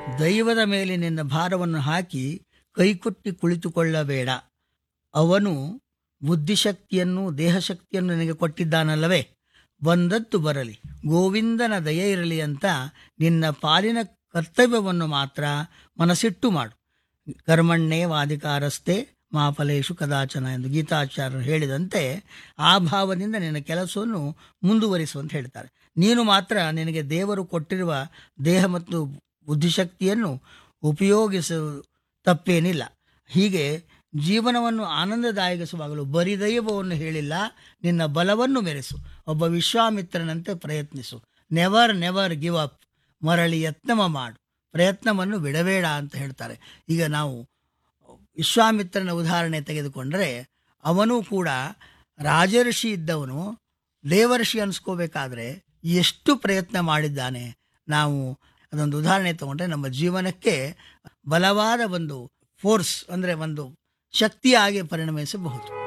ದೈವದ ಮೇಲೆ ನಿನ್ನ ಭಾರವನ್ನು ಹಾಕಿ ಕೈಕುಟ್ಟಿ ಕುಳಿತುಕೊಳ್ಳಬೇಡ ಅವನು ಬುದ್ಧಿಶಕ್ತಿಯನ್ನು ದೇಹಶಕ್ತಿಯನ್ನು ನಿನಗೆ ಕೊಟ್ಟಿದ್ದಾನಲ್ಲವೇ ಬಂದದ್ದು ಬರಲಿ ಗೋವಿಂದನ ದಯೆ ಇರಲಿ ಅಂತ ನಿನ್ನ ಪಾಲಿನ ಕರ್ತವ್ಯವನ್ನು ಮಾತ್ರ ಮನಸ್ಸಿಟ್ಟು ಮಾಡು ಕರ್ಮಣ್ಣೇ ವಾಧಿಕಾರಸ್ಥೆ ಮಾಫಲೇಶು ಕದಾಚನ ಎಂದು ಗೀತಾಚಾರ್ಯರು ಹೇಳಿದಂತೆ ಆ ಭಾವದಿಂದ ನಿನ್ನ ಕೆಲಸವನ್ನು ಮುಂದುವರಿಸುವಂತ ಹೇಳ್ತಾರೆ ನೀನು ಮಾತ್ರ ನಿನಗೆ ದೇವರು ಕೊಟ್ಟಿರುವ ದೇಹ ಮತ್ತು ಬುದ್ಧಿಶಕ್ತಿಯನ್ನು ಉಪಯೋಗಿಸು ತಪ್ಪೇನಿಲ್ಲ ಹೀಗೆ ಜೀವನವನ್ನು ಆನಂದದಾಯಕಸುವಾಗಲು ಬರಿ ದೈವವನ್ನು ಹೇಳಿಲ್ಲ ನಿನ್ನ ಬಲವನ್ನು ಮೆರೆಸು ಒಬ್ಬ ವಿಶ್ವಾಮಿತ್ರನಂತೆ ಪ್ರಯತ್ನಿಸು ನೆವರ್ ನೆವರ್ ಗಿವ್ ಅಪ್ ಮರಳಿ ಯತ್ನವ ಮಾಡು ಪ್ರಯತ್ನವನ್ನು ಬಿಡಬೇಡ ಅಂತ ಹೇಳ್ತಾರೆ ಈಗ ನಾವು ವಿಶ್ವಾಮಿತ್ರನ ಉದಾಹರಣೆ ತೆಗೆದುಕೊಂಡರೆ ಅವನು ಕೂಡ ರಾಜರ್ಷಿ ಇದ್ದವನು ದೇವರ್ಷಿ ಅನ್ಸ್ಕೋಬೇಕಾದ್ರೆ ಎಷ್ಟು ಪ್ರಯತ್ನ ಮಾಡಿದ್ದಾನೆ ನಾವು ಅದೊಂದು ಉದಾಹರಣೆ ತಗೊಂಡ್ರೆ ನಮ್ಮ ಜೀವನಕ್ಕೆ ಬಲವಾದ ಒಂದು ಫೋರ್ಸ್ ಅಂದರೆ ಒಂದು ಶಕ್ತಿಯಾಗಿ ಪರಿಣಮಿಸಬಹುದು